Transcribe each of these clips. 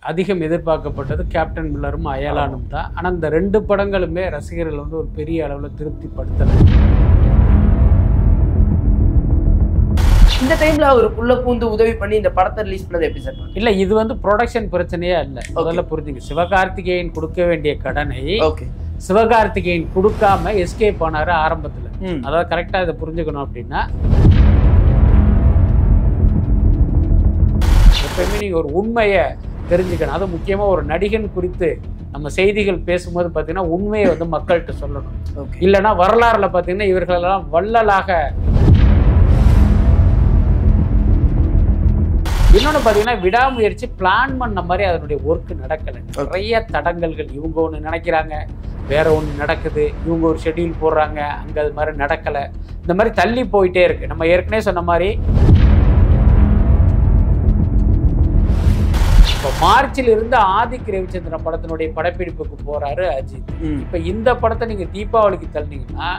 அதிகம் எதிர்பார்க்கப்பட்டது கேப்டன் மில்லரும் அயலானும் தான் ஆனால் இந்த ரெண்டு படங்களுமே ரசிகர்கள் வந்து ஒரு பெரிய அளவில் திருப்திப்படுத்தலை இந்த டைம்ல அவர் உள்ள பூந்து உதவி பண்ணி இந்த படத்தை ரிலீஸ் பண்ணது எப்படி சார் இல்லை இது வந்து ப்ரொடக்ஷன் பிரச்சனையே இல்லை முதல்ல புரிஞ்சுங்க சிவகார்த்திகேயன் கொடுக்க வேண்டிய கடனை ஓகே சிவகார்த்திகேயன் கொடுக்காம எஸ்கேப் ஆனாரு ஆரம்பத்தில் ம் அதாவது கரெக்டாக இதை புரிஞ்சுக்கணும் அப்படின்னா எப்பயுமே நீங்கள் ஒரு உண்மையை தெரிஞ்சுக்கணும் அது முக்கியமாக ஒரு நடிகன் குறித்து நம்ம செய்திகள் பேசும்போது பார்த்தீங்கன்னா உண்மையை வந்து மக்கள்கிட்ட சொல்லணும் ஓகே இல்லைன்னா வரலாறுல பார்த்தீங்கன்னா இவர்களெல்லாம் வள்ளலாக இன்னொன்று பார்த்தீங்கன்னா விடாமுயற்சி பிளான் பண்ண மாதிரி அதனுடைய ஒர்க் நடக்கலை நிறைய தடங்கல்கள் இவங்க ஒன்று நினைக்கிறாங்க வேற ஒன்று நடக்குது இவங்க ஒரு ஷெட்யூல் போடுறாங்க அங்கே அது மாதிரி நடக்கலை இந்த மாதிரி தள்ளி போயிட்டே இருக்கு நம்ம ஏற்கனவே சொன்ன மாதிரி இப்போ மார்ச்சில் இருந்து ஆதிக் ரவிச்சந்திரன் படத்தினுடைய படப்பிடிப்புக்கு போறாரு அஜித் ம் இப்போ இந்த படத்தை நீங்க தீபாவளிக்கு தள்ளினீங்கன்னா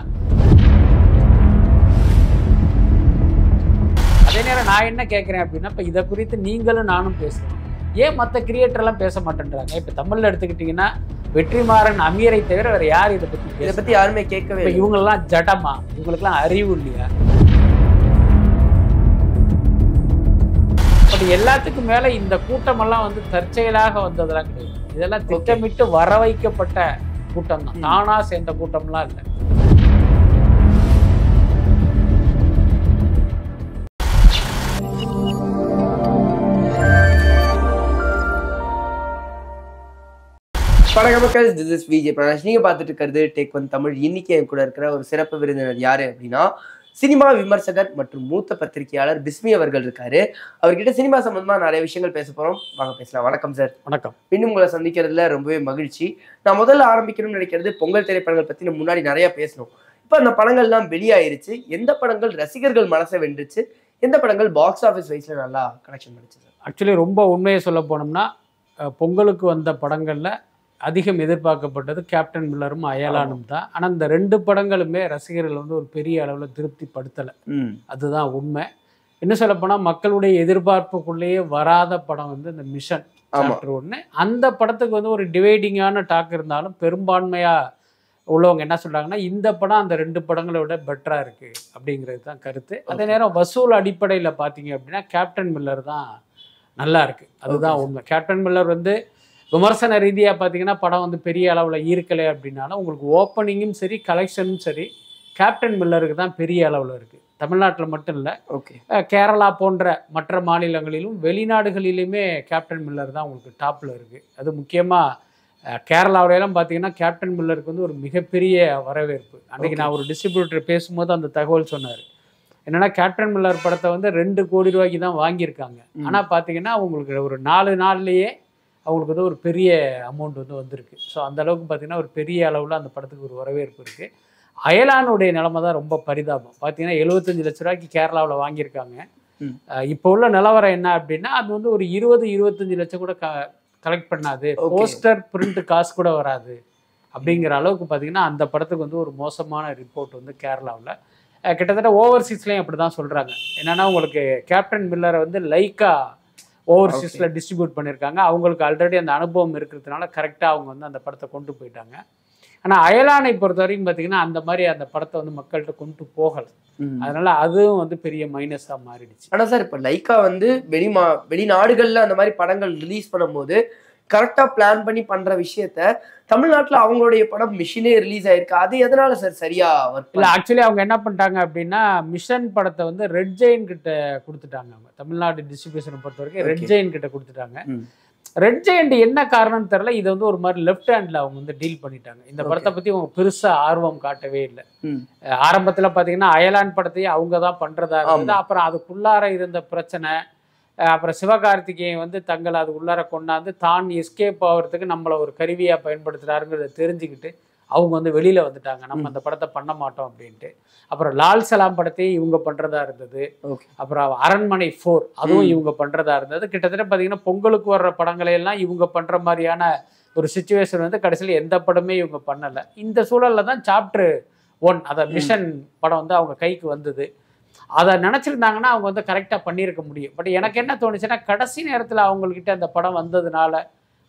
அதே நேரம் நான் என்ன கேட்குறேன் அப்படின்னா இப்போ இதை குறித்து நீங்களும் நானும் பேசுறோம் ஏன் மற்ற கிரியேட்டர்லாம் பேச மாட்டேன்றாங்க இப்போ தமிழ்ல எடுத்துக்கிட்டிங்கன்னா வெற்றிமாறன் அமீரை தவிர வேற யார் இதை பற்றி இதை பேச பத்தி யாருமே கேட்கவே இப்போ இல்லை இவங்கெல்லாம் ஜடமா இவங்களுக்கெல்லாம் அறிவு இல்லையா பட் எல்லாத்துக்கும் மேல இந்த கூட்டமெல்லாம் வந்து தற்செயலாக வந்ததெல்லாம் கிடையாது இதெல்லாம் திட்டமிட்டு வர வைக்கப்பட்ட கூட்டம் தான் ம். தானா சேர்ந்த கூட்டம்லாம் இல்லை வணக்கம் மக்கள் திஸ் இஸ் விஜய் பிரணாஷ் நீங்க பார்த்துட்டு இருக்கிறது டேக் ஒன் தமிழ் இன்னைக்கு என் கூட இருக்கிற ஒரு சிறப்பு விருந்தினர் யாரு அப்படின்னா சினிமா விமர்சகர் மற்றும் மூத்த பத்திரிகையாளர் பிஸ்மி அவர்கள் இருக்காரு அவர்கிட்ட சினிமா சம்பந்தமா நிறைய விஷயங்கள் பேச போறோம் வாங்க பேசலாம் வணக்கம் சார் வணக்கம் இன்னும் உங்களை சந்திக்கிறதுல ரொம்பவே மகிழ்ச்சி நான் முதல்ல ஆரம்பிக்கணும்னு நினைக்கிறது பொங்கல் திரைப்படங்கள் பத்தி நம்ம முன்னாடி நிறைய பேசணும் இப்போ அந்த படங்கள்லாம் வெளியாயிருச்சு எந்த படங்கள் ரசிகர்கள் மனசை வென்றுச்சு எந்த படங்கள் பாக்ஸ் ஆஃபீஸ் வைஸ்ல நல்லா கனெக்ஷன் பண்ணிச்சு சார் ஆக்சுவலி ரொம்ப உண்மையை சொல்ல போனோம்னா அஹ், பொங்கலுக்கு வந்த படங்கள்ல அதிகம் எதிர்பார்க்கப்பட்டது கேப்டன் மில்லரும் அயலானும் தான் ஆனால் இந்த ரெண்டு படங்களுமே ரசிகர்கள் வந்து ஒரு பெரிய அளவில் திருப்திப்படுத்தலை ம் அதுதான் உண்மை இன்னும் சொல்லப்போனால் மக்களுடைய எதிர்பார்ப்புக்குள்ளேயே வராத படம் வந்து இந்த மிஷன் ஆமா சாப்டர் ஒன்று அந்த படத்துக்கு வந்து ஒரு டிவைடிங்கான டாக் இருந்தாலும் பெரும்பான்மையாக உள்ளவங்க என்ன சொல்றாங்கன்னா இந்த படம் அந்த ரெண்டு படங்களை விட பெட்டராக இருக்குது அப்படிங்கிறது தான் கருத்து அதே Okay. நேரம் வசூல் அடிப்படையில் பார்த்தீங்க அப்படின்னா கேப்டன் மில்லர் தான் நல்லா இருக்கு அதுதான் Okay. உண்மை கேப்டன் மில்லர் வந்து விமர்சன ரீதியாக பார்த்தீங்கன்னா படம் வந்து பெரிய அளவில் ஈர்க்கலை அப்படின்னாலும் உங்களுக்கு ஓப்பனிங்கும் சரி கலெக்ஷனும் சரி கேப்டன் மில்லருக்கு தான் பெரிய அளவில் இருக்குது தமிழ்நாட்டில் மட்டும் இல்லை ஓகே அஹ் கேரளா போன்ற மற்ற மாநிலங்களிலும் வெளிநாடுகளிலுமே கேப்டன் மில்லர் தான் உங்களுக்கு டாப்பில் இருக்குது அது முக்கியமாக கேரளாவிலலாம் பார்த்தீங்கன்னா கேப்டன் மில்லருக்கு வந்து ஒரு மிகப்பெரிய வரவேற்பு அன்றைக்கி Okay. நான் ஒரு டிஸ்ட்ரிபியூட்டர் பேசும்போது அந்த தகவல் சொன்னார் என்னன்னா கேப்டன் மில்லர் படத்தை வந்து ரெண்டு கோடி ரூபாய்க்கு தான் வாங்கியிருக்காங்க ம். ஆனால் பார்த்தீங்கன்னா அவங்களுக்கு ஒரு நாலு நாள்லேயே அவங்களுக்கு வந்து ஒரு பெரிய அமௌண்ட் வந்து வந்திருக்கு ஸோ அந்த அளவுக்கு பார்த்தீங்கன்னா ஒரு பெரிய அளவில் அந்த படத்துக்கு ஒரு வரவேற்பு இருக்குது அயலானுடைய நிலைமை தான் ரொம்ப பரிதாபம் பார்த்தீங்கன்னா எழுபத்தஞ்சு லட்ச ரூபாய்க்கு கேரளாவில் வாங்கியிருக்காங்க ம். அஹ் இப்போ உள்ள நிலவரம் என்ன அப்படின்னா அது வந்து ஒரு இருபது இருபத்தஞ்சு லட்சம் கூட க கலெக்ட் பண்ணாது Okay. போஸ்டர் பிரிண்ட் காசு கூட வராது அப்படிங்கிற அளவுக்கு பார்த்தீங்கன்னா அந்த படத்துக்கு வந்து ஒரு மோசமான ரிப்போர்ட் வந்து கேரளாவில் கிட்டத்தட்ட ஓவர்சீஸ்லேயும் அப்படி தான் சொல்கிறாங்க என்னன்னா உங்களுக்கு கேப்டன் மில்லரை வந்து லைக்கா ஓவர்சீஸில் டிஸ்ட்ரிபியூட் பண்ணியிருக்காங்க அவங்களுக்கு ஆல்ரெடி அந்த அனுபவம் இருக்கிறதுனால கரெக்டாக அவங்க வந்து அந்த படத்தை கொண்டு போயிட்டாங்க ஆனால் அயலானை பொறுத்த வரைக்கும் பார்த்தீங்கன்னா அந்த மாதிரி அந்த படத்தை வந்து மக்கள்கிட்ட கொண்டு போகலை ம். அதனால அதுவும் வந்து பெரிய மைனஸாக மாறிடுச்சு ஆனா சார் இப்ப லைக்கா வந்து வெளிமா வெளிநாடுகள்ல அந்த மாதிரி படங்கள் ரிலீஸ் பண்ணும்போது கரெக்டா பிளான் பண்ணி பண்ற விஷயத்த தமிழ்நாட்டுல அவங்களுடைய படம் மிஷினே ரிலீஸ் ஆயிருக்கு அது எதனால சார் சரியா ஒர்க் இல்லை ஆக்சுவலி அவங்க என்ன பண்ணிட்டாங்க அப்படின்னா மிஷன் படத்தை வந்து ரெட் ஜெயின் கிட்ட கொடுத்துட்டாங்க அவங்க தமிழ்நாடு டிஸ்ட்ரிபியூஷனை பொறுத்த வரைக்கும் ரெட் Okay. ஜெயின் கிட்ட கொடுத்துட்டாங்க ம். ரெட் ஜெயண்ட் என்ன காரணம்னு தெரியல இது வந்து ஒரு மாதிரி லெஃப்ட் ஹேண்டில் அவங்க வந்து டீல் பண்ணிட்டாங்க இந்த Okay. படத்தை பற்றி அவங்க பெருசாக ஆர்வம் காட்டவே இல்லை ம். ஆரம்பத்தில் பார்த்தீங்கன்னா அயலான் படத்தையும் அவங்க தான் பண்ணுறதா இருந்தது ஆமா. அப்புறம் அதுக்குள்ளார இருந்த பிரச்சனை அஹ் அப்புறம் சிவகார்த்திகேயன் வந்து தங்களை அது உள்ளார கொண்டாந்து தான் எஸ்கேப் ஆகிறதுக்கு நம்மளை ஒரு கருவியாக பயன்படுத்துகிறாருங்கிறத தெரிஞ்சுக்கிட்டு அவங்க வந்து வெளியில் வந்துட்டாங்க நம்ம ம். அந்த படத்தை பண்ண மாட்டோம் அப்படின்ட்டு அப்புறம் லால் சலாம் படத்தையும் இவங்க பண்ணுறதா இருந்தது ஓகே அப்புறம் அரண்மனை ஃபோர் அதுவும் ம். இவங்க பண்ணுறதா இருந்தது கிட்டத்தட்ட பார்த்தீங்கன்னா பொங்கலுக்கு வர்ற படங்களை எல்லாம் இவங்க பண்ணுற மாதிரியான ஒரு சுச்சுவேஷன் வந்து கடைசியில் எந்த படமே இவங்க பண்ணலை இந்த சூழலில் தான் சாப்டர் ஒன் அதை ம். மிஷன் படம் வந்து அவங்க கைக்கு வந்தது அதை நினச்சிருந்தாங்கன்னா அவங்க வந்து கரெக்டாக பண்ணியிருக்க முடியும் பட் எனக்கு என்ன தோணுச்சுன்னா கடைசி நேரத்தில் அவங்கக்கிட்ட அந்த படம் வந்ததுனால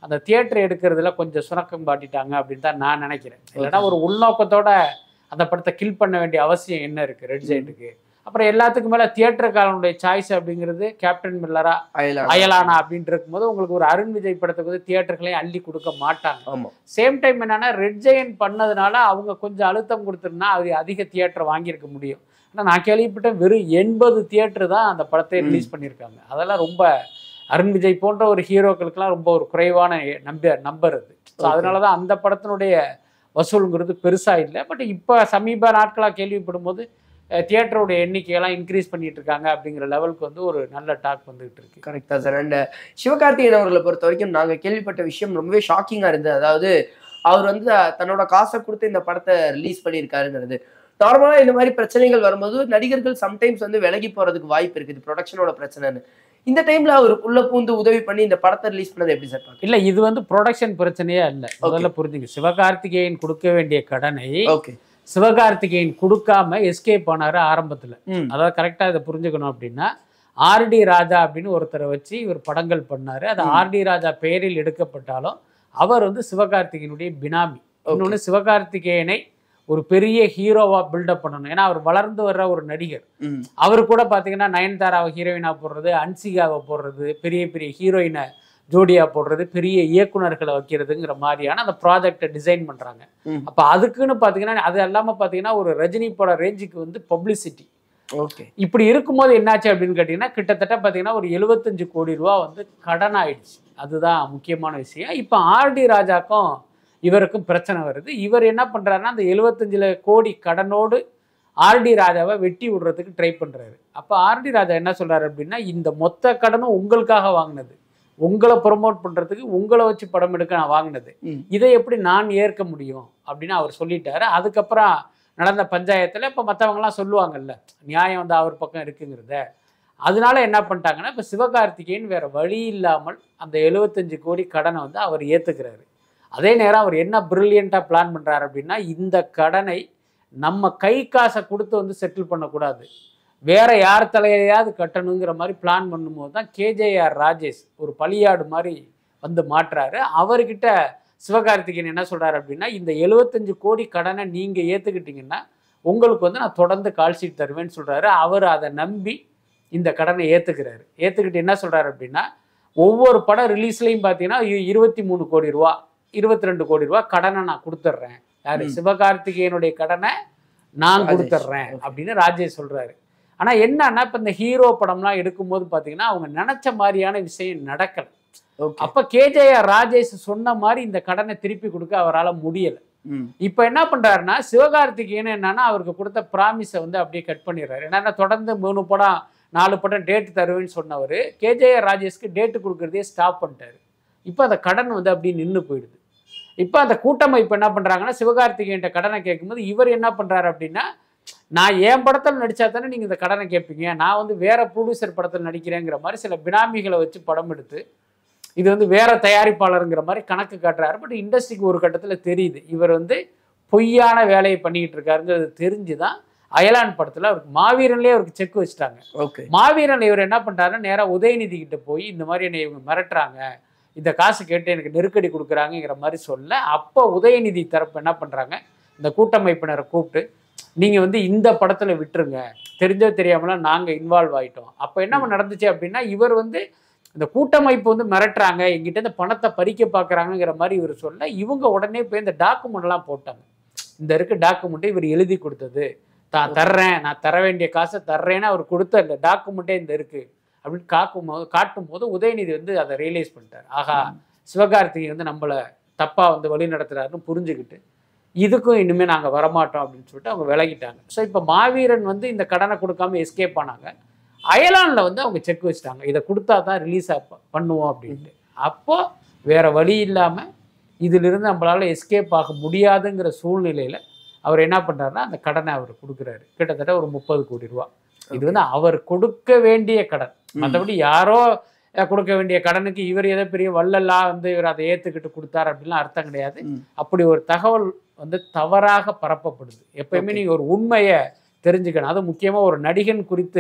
அந்த தியேட்டர் எடுக்கிறதுல கொஞ்சம் சுணக்கம் காட்டிட்டாங்க அப்படின்னு தான் நான் நினைக்கிறேன் இல்லைன்னா ஒரு உள்நோக்கத்தோட அந்த படத்தை கில் பண்ண வேண்டிய அவசியம் என்ன இருக்கு ரெட் ஜெயிண்ட்டுக்கு அப்புறம் எல்லாத்துக்கும் மேல தியேட்டருக்காரனுடைய சாய்ஸ் அப்படிங்கிறது கேப்டன் மில்லரா அயலா அயலானா அப்படின்ட்டு இருக்கும்போது உங்களுக்கு ஒரு அருண் விஜய் படத்துக்கு வந்து தியேட்டர்களையும் அள்ளி கொடுக்க மாட்டாங்க ஆமா சேம் டைம் என்னன்னா ரெட் ஜெயன் பண்ணதுனால அவங்க கொஞ்சம் அழுத்தம் கொடுத்துருந்தா அது அதிக தியேட்டர் வாங்கியிருக்க முடியும் ஆனால் நான் கேள்விப்பட்டேன் வெறும் எண்பது தியேட்டர் தான் அந்த படத்தை ம். ரிலீஸ் பண்ணியிருக்காங்க அதெல்லாம் ரொம்ப அருண் விஜய் போன்ற ஒரு ஹீரோக்களுக்கெல்லாம் ரொம்ப ஒரு குறைவான நம்ப நம்பர் அது ஸோ Okay. அதனால தான் அந்த படத்தினுடைய வசூலுங்கிறது பெருசா இல்லை பட் இப்போ சமீப நாட்களாக கேள்விப்படும் போது தியேட்டரோட எண்ணிக்கையெல்லாம் இன்க்ரீஸ் பண்ணிட்டு இருக்காங்க அப்படிங்கிற லெவலுக்கு வந்து ஒரு நல்ல டாக் வந்துகிட்டு இருக்கு கரெக்டா சார் அண்ட் சிவகார்த்திகேயன் அவர்களை பொறுத்த வரைக்கும் நாங்க கேள்விப்பட்ட விஷயம் ரொம்பவே ஷாக்கிங்கா இருந்தது அதாவது அவர் வந்து தன்னோட காசை கொடுத்து இந்த படத்தை ரிலீஸ் பண்ணியிருக்காருங்கிறது நார்மலா இந்த மாதிரி பிரச்சனைகள் வரும்போது நடிகர்கள் சம்டைம்ஸ் வந்து விலகி போறதுக்கு வாய்ப்பு இருக்குது ப்ரொடக்ஷனோட பிரச்சனைன்னு இந்த டைம்ல அவர் உள்ள பூந்து உதவி பண்ணி இந்த படத்தை ரிலீஸ் பண்ணது எப்படி சார் பாக்குறீங்க இல்ல இது வந்து ப்ரொடக்ஷன் பிரச்சனையே இல்ல முதல்ல புரிஞ்சுங்க சிவகார்த்திகேயன் கொடுக்க வேண்டிய கடனை ஓகே சிவகார்த்திகேயன் கொடுக்காம எஸ்கேப் பண்ணாரு ஆரம்பத்துல ம் அதாவது கரெக்டா இதை புரிஞ்சுக்கணும் அப்படின்னா ஆர்டி ராஜா அப்படின்னு ஒருத்தரை வச்சு இவர் படங்கள் பண்ணாரு அது ம். ஆர்டி ராஜா பெயரில் எடுக்கப்பட்டாலும் அவர் வந்து சிவகார்த்திகேயனுடைய பினாமி இன்னொன்று சிவகார்த்திகேயனை ஒரு பெரிய ஹீரோவா பில்டப் பண்ணணும் ஏன்னா அவர் வளர்ந்து வர்ற ஒரு நடிகர் ம் அவர் கூட பார்த்தீங்கன்னா நயன்தாராவை ஹீரோயினாக போடுறது அன்சிகாவை போடுறது பெரிய பெரிய ஹீரோயினை ஜோடியா போடுறது பெரிய இயக்குனர்களை வைக்கிறதுங்கிற மாதிரியான அந்த ப்ராஜெக்டை டிசைன் பண்றாங்க ம். அப்போ அதுக்குன்னு பார்த்தீங்கன்னா அது இல்லாமல் பார்த்தீங்கன்னா ஒரு ரஜினி பட ரேஞ்சுக்கு வந்து பப்ளிசிட்டி ஓகே இப்படி இருக்கும்போது என்னாச்சு அப்படின்னு கேட்டிங்கன்னா கிட்டத்தட்ட பார்த்தீங்கன்னா ஒரு எழுபத்தஞ்சு கோடி ரூபா வந்து கடன் ஆயிடுச்சு அதுதான் முக்கியமான விஷயம் இப்போ ஆர்டி ராஜாக்கும் இவருக்கும் பிரச்சனை வருது இவர் என்ன பண்றாருன்னா அந்த எழுபத்தஞ்சில் கோடி கடனோடு ஆர்டி ராஜாவை வெட்டி விடுறதுக்கு ட்ரை பண்றாரு அப்போ ஆர்டி ராஜா என்ன சொல்றாரு அப்படின்னா இந்த மொத்த கடனும் உங்களுக்காக வாங்கினது உங்களை ப்ரொமோட் பண்றதுக்கு உங்களை வச்சு படம் எடுக்க நான் வாங்கினது ம். இதை எப்படி நான் ஏற்க முடியும் அப்படின்னு அவர் சொல்லிட்டாரு அதுக்கப்புறம் நடந்த பஞ்சாயத்துல இப்போ மற்றவங்கலாம் சொல்லுவாங்கல்ல நியாயம் வந்து அவர் பக்கம் இருக்குங்கிறத அதனால என்ன பண்ணிட்டாங்கன்னா இப்போ சிவகார்த்திகேயன் வேற வழி இல்லாமல் அந்த எழுபத்தஞ்சு கோடி கடனை வந்து அவர் ஏத்துக்கிறாரு அதே நேரம் அவர் என்ன பிரில்லியண்ட்டாக பிளான் பண்றாரு அப்படின்னா இந்த கடனை நம்ம கை காசை கொடுத்து வந்து செட்டில் பண்ணக்கூடாது வேற யார் தலையிலையாவது கட்டணுங்கிற மாதிரி பிளான் பண்ணும்போது தான் கேஜேஆர் ராஜேஷ் ஒரு பலியாடு மாதிரி வந்து மாட்டுறாரு அவர்கிட்ட சிவகார்த்திகேயன் என்ன சொல்றாரு அப்படின்னா இந்த எழுபத்தஞ்சு கோடி கடனை நீங்க ஏத்துக்கிட்டீங்கன்னா உங்களுக்கு வந்து நான் தொடர்ந்து கால் ஷீட் தருவேன்னு சொல்றாரு அவர் அதை நம்பி இந்த கடனை ஏத்துக்கிறாரு ஏத்துக்கிட்டு என்ன சொல்றாரு அப்படின்னா ஒவ்வொரு படம் ரிலீஸ்லையும் பார்த்தீங்கன்னா இ- இருபத்தி மூணு கோடி ரூபா இருபத்தி ரெண்டு கோடி ரூபா கடனை நான் கொடுத்துட்றேன் யாரு ம். சிவகார்த்திகேயனுடைய கடனை நான் ராஜேஷ். கொடுத்துட்றேன் Okay. அப்படின்னு ராஜேஷ் சொல்றாரு ஆனா என்னன்னா இப்ப இந்த ஹீரோ படம்லாம் எடுக்கும்போது பாத்தீங்கன்னா அவங்க நினைச்ச மாதிரியான விஷயம் நடக்கல ஓகே அப்ப கேஜேஆர் ராஜேஷ் சொன்ன மாதிரி இந்த கடனை திருப்பி கொடுக்க அவரால முடியல ம் இப்போ என்ன பண்றாருன்னா சிவகார்த்திகேயன் என்னன்னா அவருக்கு கொடுத்த ப்ராமிஸை வந்து அப்படியே கட் பண்ணிடுறாரு என்னன்னா தொடர்ந்து மூணு படம் நாலு படம் டேட் தருவேன்னு சொன்னவர் கேஜேஆர் ராஜேஷ்க்கு டேட்டு கொடுக்கறதே ஸ்டாப் பண்ணிட்டாரு இப்போ அந்த கடன் வந்து அப்படியே நின்று போயிடுது இப்போ அந்த கூட்டமைப்பு என்ன பண்றாங்கன்னா சிவகார்த்திகேயன்ட்ட கடனை கேட்கும்போது இவர் என்ன பண்றாரு அப்படின்னா நான் என் படத்தில் நடிச்சா தானே நீங்கள் இந்த கடனை கேட்பீங்க நான் வந்து வேற ப்ரொடியூசர் படத்தில் நடிக்கிறேங்கிற மாதிரி சில பினாமிகளை வச்சு படம் எடுத்து இது வந்து வேற தயாரிப்பாளருங்கிற மாதிரி கணக்கு காட்டுறாரு பட் இண்டஸ்ட்ரிக்கு ஒரு கட்டத்தில் தெரியுது இவர் வந்து பொய்யான வேலையை பண்ணிக்கிட்டு இருக்காருங்கிறது தெரிஞ்சு தான் அயலான் படத்தில் அவருக்கு மாவீரன்லேயே அவருக்கு செக் வச்சுட்டாங்க ஓகே மாவீரன் இவர் என்ன பண்ணுறாருன்னா நேராக உதயநிதி கிட்ட போய் இந்த மாதிரி என்னை இவங்க மிரட்டுறாங்க இந்த காசு கேட்டு எனக்கு நெருக்கடி கொடுக்குறாங்கங்கிற மாதிரி சொல்ல அப்போ உதயநிதி தரப்பு என்ன பண்ணுறாங்க இந்த கூட்டமைப்பினரை கூப்பிட்டு நீங்கள் வந்து இந்த படத்தில் விட்டுருங்க தெரிஞ்சோ தெரியாமலாம் நாங்கள் இன்வால்வ் ஆயிட்டோம் அப்போ என்ன நடந்துச்சு அப்படின்னா இவர் வந்து இந்த கூட்டமைப்பு வந்து மிரட்டுறாங்க எங்கிட்ட இந்த பணத்தை பறிக்க பார்க்குறாங்கங்கிற மாதிரி இவர் சொல்ல இவங்க உடனே போய் இந்த டாக்குமெண்ட்லாம் போட்டாங்க இந்த இருக்க டாக்குமெண்ட்டை இவர் எழுதி கொடுத்தது தான் தர்றேன் நான் தர வேண்டிய காசை தர்றேன்னு அவர் கொடுத்த இந்த டாக்குமெண்ட்டே இந்த இருக்கு அப்படின்னு காக்கும் போது காட்டும் போது உதயநிதி வந்து அதை ரியலைஸ் பண்ணிட்டார் ஆஹா சிவகார்த்திகை வந்து நம்மளை தப்பா வந்து வழி நடத்துறாருன்னு புரிஞ்சுக்கிட்டு இதுக்கும் இனிமே நாங்க வரமாட்டோம் அப்படின்னு சொல்லிட்டு அவங்க விலகிட்டாங்க ஸோ இப்போ மாவீரன் வந்து இந்த கடனை கொடுக்காம எஸ்கேப் ஆனாங்க அயலான்ல வந்து அவங்க செக் வச்சுட்டாங்க இதை கொடுத்தா தான் ரிலீஸ் பண்ணுவோம் அப்படின்ட்டு அப்போ வேற வழி இல்லாம இதிலிருந்து நம்மளால எஸ்கேப் ஆக முடியாதுங்கிற சூழ்நிலையில அவர் என்ன பண்றாருன்னா அந்த கடனை அவர் கொடுக்குறாரு கிட்டத்தட்ட ஒரு முப்பது கோடி ரூபா இது வந்து அவர் கொடுக்க வேண்டிய கடன் மற்றபடி யாரோ அஹ், கொடுக்க வேண்டிய கடனுக்கு இவர் ஏதோ பெரிய வள்ளலா வந்து இவர் அதை ஏத்துக்கிட்டு கொடுத்தாரு அப்படின்லாம் அர்த்தம் கிடையாது ம். அப்படி ஒரு தகவல் வந்து தவறாக பரப்பப்படுது எப்பயுமே Okay. நீங்க ஒரு உண்மையை தெரிஞ்சுக்கணும் அது முக்கியமா ஒரு நடிகன் குறித்து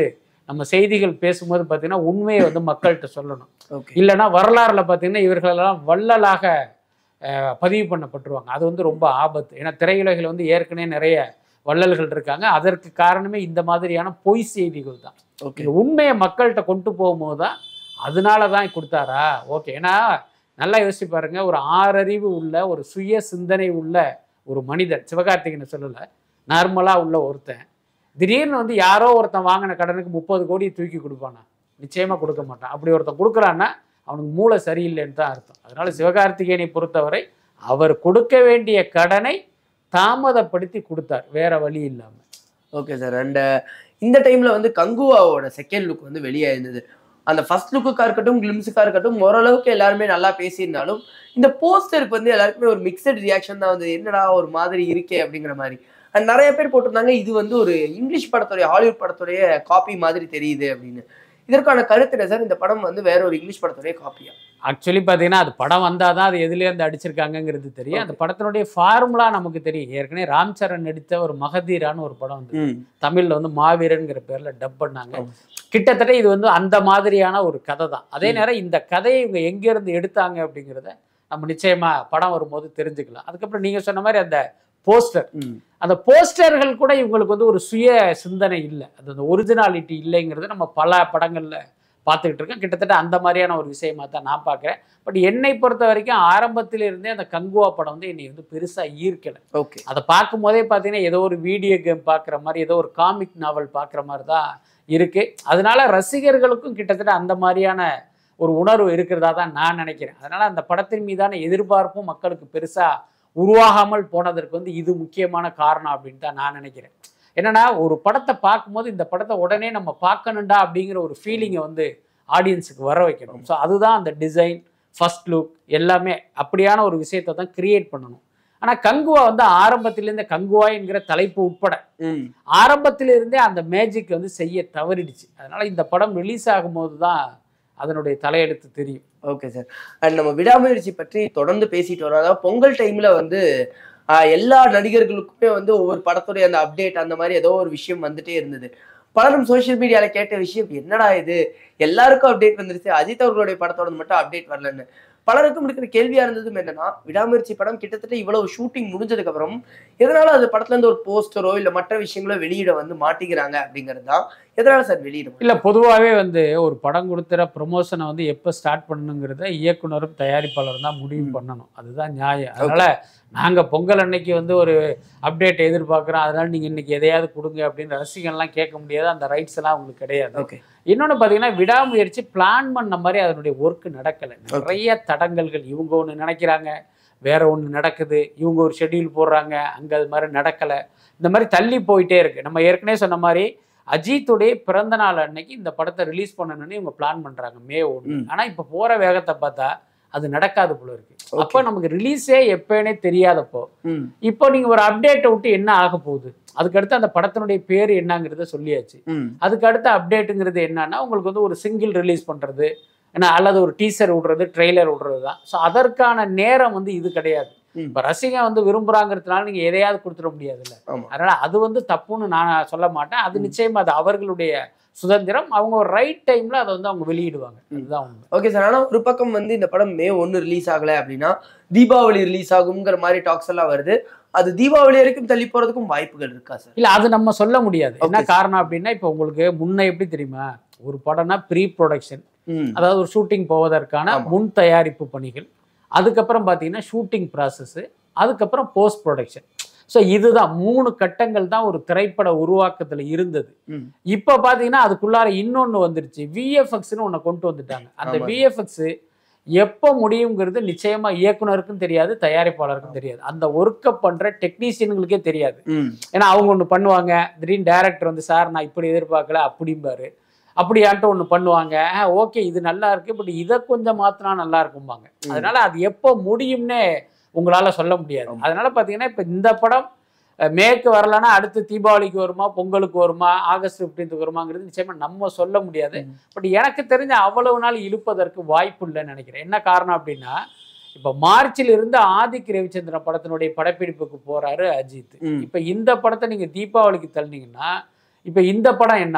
நம்ம செய்திகள் பேசும்போது பார்த்தீங்கன்னா உண்மையை வந்து மக்கள்கிட்ட சொல்லணும் ஓகே இல்லைன்னா வரலாறுல பார்த்தீங்கன்னா இவர்களெல்லாம் வள்ளலாக அஹ், பதிவு பண்ணப்பட்டுருவாங்க அது வந்து ரொம்ப ஆபத்து ஏன்னா திரையுலகில் வந்து ஏற்கனவே நிறைய வள்ளல்கள் இருக்காங்க அதற்கு காரணமே இந்த மாதிரியான பொய் செய்திகள் தான் ஓகே இந்த உண்மையை மக்கள்கிட்ட கொண்டு போகும்போது தான் அதனால தான் கொடுத்தாரா ஓகே ஏன்னா நல்லா யோசிச்சு பாருங்க ஒரு ஆறறிவு உள்ள ஒரு சுய சிந்தனை உள்ள ஒரு மனிதன் சிவகார்த்திகேயனை சொல்லலை நார்மலாக உள்ள ஒருத்தன் திடீர்னு வந்து யாரோ ஒருத்தன் வாங்கின கடனுக்கு முப்பது கோடி தூக்கி கொடுப்பானா நிச்சயமாக கொடுக்க மாட்டான் அப்படி ஒருத்தன் கொடுக்குறான்னா அவனுக்கு மூளை சரியில்லைன்னு தான் அர்த்தம் அதனால சிவகார்த்திகேயனை பொறுத்தவரை அவர் கொடுக்க வேண்டிய கடனை தாமதப்படுத்தி கொடுத்தார் வேற வழி இல்லாமல் ஓகே சார் அண்ட் இந்த டைம்ல வந்து கங்குவாவோட செகண்ட் லுக் வந்து வெளியே இருந்தது அந்த ஃபர்ஸ்ட் லுக்குக்கா இருக்கட்டும் கிளிம்ஸுக்கா இருக்கட்டும் ஓரளவுக்கு எல்லாருமே நல்லா பேசியிருந்தாலும் இந்த போஸ்டருக்கு வந்து எல்லாருக்குமே ஒரு மிக்சட் ரியாக்ஷன் தான் வந்து என்னடா ஒரு மாதிரி இருக்கே அப்படிங்கிற மாதிரி அண்ட் நிறைய பேர் போட்டிருந்தாங்க இது வந்து ஒரு இங்கிலீஷ் படத்துடைய ஹாலிவுட் படத்துடைய காப்பி மாதிரி தெரியுது அப்படின்னு இதற்கான கருத்து என்ன சார் இந்த படம் வந்து வேற ஒரு இங்கிலீஷ் படத்துடைய காப்பியா ஆக்சுவலி பார்த்தீங்கன்னா அது படம் வந்தால் தான் அது எதுலேருந்து அடிச்சிருக்காங்கங்கிறது தெரியும் அந்த படத்தினுடைய ஃபார்முலா நமக்கு தெரியும் ஏற்கனவே ராம் சரண் நடித்த ஒரு மகதீரான்னு ஒரு படம் வந்து ம் தமிழில் வந்து மாவீரன்கிற பேரில் டப் பண்ணாங்க ஆமா. கிட்டத்தட்ட இது வந்து அந்த மாதிரியான ஒரு கதை தான் அதே நேரம் இந்த கதையை இவங்க எங்கேருந்து எடுத்தாங்க அப்படிங்கிறத நம்ம நிச்சயமா படம் வரும்போது தெரிஞ்சுக்கலாம் அதுக்கப்புறம் நீங்கள் சொன்ன மாதிரி அந்த போஸ்டர் ம் அந்த போஸ்டர்கள் கூட இவங்களுக்கு வந்து ஒரு சுய சிந்தனை இல்லை அது அந்த ஒரிஜினாலிட்டி இல்லைங்கிறது நம்ம பல படங்களில் பார்த்துக்கிட்டு இருக்கோம் கிட்டத்தட்ட அந்த மாதிரியான ஒரு விஷயமா தான் நான் பார்க்குறேன் பட் என்னை பொறுத்த வரைக்கும் ஆரம்பத்தில் இருந்தே அந்த கங்குவா படம் வந்து என்னை வந்து பெருசாக ஈர்க்கலை ஓகே அதை பார்க்கும்போதே பார்த்தீங்கன்னா ஏதோ ஒரு வீடியோ கேம் பார்க்குற மாதிரி ஏதோ ஒரு காமிக் நாவல் பார்க்குற மாதிரி தான் இருக்குது அதனால ரசிகர்களுக்கும் கிட்டத்தட்ட அந்த மாதிரியான ஒரு உணர்வு இருக்கிறதா தான் நான் நினைக்கிறேன் அதனால் அந்த படத்தின் மீதான எதிர்பார்ப்பும் மக்களுக்கு பெருசாக உருவாகாமல் போனதற்கு வந்து இது முக்கியமான காரணம் அப்படின்னு தான் நான் நினைக்கிறேன் என்னன்னா ஒரு படத்தை பார்க்கும்போது இந்த படத்தை உடனே நம்ம பார்க்கணுண்டா அப்படிங்கிற ஒரு ஃபீலிங்கை வந்து ஆடியன்ஸுக்கு வர வைக்கணும் ஸோ அதுதான் அந்த டிசைன் ஃபர்ஸ்ட் லுக் எல்லாமே அப்படியான ஒரு விஷயத்தை தான் கிரியேட் பண்ணணும் ஆனால் கங்குவா வந்து ஆரம்பத்திலேருந்தே கங்குவா என்கிற தலைப்பு உட்பட ம் ஆரம்பத்திலிருந்தே அந்த மேஜிக் வந்து செய்ய தவறிடுச்சு அதனால இந்த படம் ரிலீஸ் ஆகும்போது தான் அதனுடைய தலையெழுத்து தெரியும் ஓகே சார் அண்ட் நம்ம விடாமுயற்சி பற்றி தொடர்ந்து பேசிட்டு வரோம் அதாவது பொங்கல் டைம்ல வந்து ஆஹ், எல்லா நடிகர்களுக்குமே வந்து ஒவ்வொரு படத்துடைய அந்த அப்டேட் அந்த மாதிரி ஏதோ ஒரு விஷயம் வந்துட்டே இருந்தது பலரும் சோஷியல் மீடியால கேட்ட விஷயம் என்னடா இது எல்லாருக்கும் அப்டேட் வந்துருச்சு அஜித் அவர்களுடைய படத்தோட மட்டும் அப்டேட் வரலன்னு பலருக்கும் இருக்கிற கேள்வியா இருந்ததும் என்னன்னா விடாமுயற்சி படம் கிட்டத்தட்ட இவ்வளவு ஷூட்டிங் முடிஞ்சதுக்கு அப்புறம் எதனால அது படத்துல இருந்து ஒரு போஸ்டரோ இல்ல மற்ற விஷயங்களோ வெளியிட வந்து மாட்டிக்கிறாங்க அப்படிங்கிறது தான் எதனால சார் வெளியிட இல்லை பொதுவாகவே வந்து ஒரு படம் கொடுத்துற ப்ரொமோஷனை வந்து எப்போ ஸ்டார்ட் பண்ணணுங்கிறத இயக்குனரும் தயாரிப்பாளரும் தான் முடிவு ம். பண்ணணும் அதுதான் நியாயம் அதனால நாங்கள் பொங்கல் அன்னைக்கு வந்து ஒரு அப்டேட் எதிர்பார்க்குறோம் அதனால நீங்கள் இன்னைக்கு எதையாவது கொடுங்க அப்படின்னு ரசிகன்லாம் கேட்க முடியாது அந்த ரைட்ஸ் எல்லாம் உங்களுக்கு கிடையாது ஓகே இன்னொன்று பார்த்தீங்கன்னா விடாமுயற்சி பிளான் பண்ண மாதிரி அதனுடைய ஒர்க் நடக்கலை நிறைய தடங்கல்கள் இவங்க ஒன்று நினைக்கிறாங்க வேற ஒன்று நடக்குது இவங்க ஒரு ஷெட்யூல் போடுறாங்க அங்கே அது மாதிரி நடக்கலை இந்த மாதிரி தள்ளி போயிட்டே இருக்கு நம்ம ஏற்கனவே சொன்ன மாதிரி அஜித்துடைய பிறந்த நாள் அன்னைக்கு இந்த படத்தை ரிலீஸ் பண்ணணும்னு இவங்க பிளான் பண்ணுறாங்க மே ஒன்று ம். ஆனால் இப்போ போகிற வேகத்தை பார்த்தா அது நடக்காது போல இருக்கு Okay. அப்போ நமக்கு ரிலீஸே எப்போனே தெரியாதப்போ ம் இப்போ நீங்கள் ஒரு அப்டேட்டை விட்டு என்ன ஆக போகுது அதுக்கடுத்து அந்த படத்தினுடைய பேர் என்னங்கிறத சொல்லியாச்சு ம் அதுக்கு அடுத்த அப்டேட்டுங்கிறது என்னன்னா உங்களுக்கு வந்து ஒரு சிங்கிள் ரிலீஸ் பண்ணுறது ஏன்னா அல்லது ஒரு டீசர் விடுறது ட்ரெய்லர் விடுறது தான் ஸோ அதற்கான நேரம் வந்து இது கிடையாது ம். இப்போ ரசிகன் வந்து விரும்புகிறாங்கிறதுனால நீங்கள் எதையாவது கொடுத்துட முடியாதுல்ல ஆமா. அதனால் அது வந்து தப்புன்னு நான் சொல்ல மாட்டேன் அது ம். நிச்சயமா அது அவர்களுடைய சுதந்திரம் அவங்க ஒரு ரைட் டைமில் அதை வந்து அவங்க வெளியிடுவாங்க ம். அதுதான் உண்மை ஓகே சார் ஆனா ஒரு பக்கம் வந்து இந்த படம் மே ஒன்று ரிலீஸ் ஆகல அப்படின்னா தீபாவளி ரிலீஸ் ஆகுங்கிற மாதிரி டாக்ஸ் எல்லாம் வருது அது தீபாவளி வரைக்கும் தள்ளி போறதுக்கும் வாய்ப்புகள் இருக்கா சார் இல்லை அது நம்ம சொல்ல முடியாது என்ன Okay. காரணம் அப்படின்னா இப்போ உங்களுக்கு முன்ன எப்படி தெரியுமா ஒரு படம்னா ப்ரீ ப்ரொடக்ஷன் ம் அதாவது ஒரு ஷூட்டிங் போவதற்கான ஆமா. முன் தயாரிப்பு பணிகள் அதுக்கப்புறம் பார்த்தீங்கன்னா ஷூட்டிங் ப்ராசஸ்ஸு அதுக்கப்புறம் போஸ்ட் ப்ரொடக்ஷன் ஸோ இதுதான் மூணு கட்டங்கள் தான் ஒரு திரைப்பட உருவாக்கத்தில் இருந்தது ம் இப்போ பார்த்தீங்கன்னா அதுக்குள்ளார இன்னொன்று வந்துருச்சு விஎஃப்எக்ஸ்னு ஒன்று கொண்டு வந்துட்டாங்க அந்த ஆமா. விஎஃப்எக்ஸ் எப்போ முடியுங்கிறது நிச்சயமா இயக்குனருக்கும் தெரியாது தயாரிப்பாளருக்கும் தெரியாது அந்த ஒர்க்கை பண்ற டெக்னீஷியன்களுக்கே தெரியாது ம் ஏன்னா அவங்க ஒன்று பண்ணுவாங்க திடீர்னு டேரக்டர் வந்து சார் நான் இப்படி எதிர்பார்க்கல அப்படிம்பாரு அப்படியான்ட்டு ஒன்று பண்ணுவாங்க ஓகே இது நல்லா இருக்கு பட் இதை கொஞ்சம் மாத்தினா நல்லா இருக்கும்பாங்க ம். அதனால அது எப்போ முடியும்னே உங்களால சொல்ல முடியாது ஆமா. அதனால பார்த்தீங்கன்னா இப்போ இந்த படம் அஹ், மேற்கு வரலன்னா அடுத்து தீபாவளிக்கு வருமா பொங்கலுக்கு வருமா ஆகஸ்ட் ஃபிஃப்டீன்த்துக்கு வருமாங்கிறது நிச்சயமா நம்ம சொல்ல முடியாது ம். பட் எனக்கு தெரிஞ்ச அவ்வளவு நாள் இழுப்பதற்கு வாய்ப்பு இல்லைன்னு நினைக்கிறேன் என்ன காரணம் அப்படின்னா இப்போ மார்ச்சில் இருந்து ஆதிக் ரவிச்சந்திரன் படத்தினுடைய படப்பிடிப்புக்கு போறாரு அஜித் ம் இப்போ இந்த படத்தை நீங்க தீபாவளிக்கு தள்ளினீங்கன்னா இப்போ இந்த படம் என்ன ஆகும்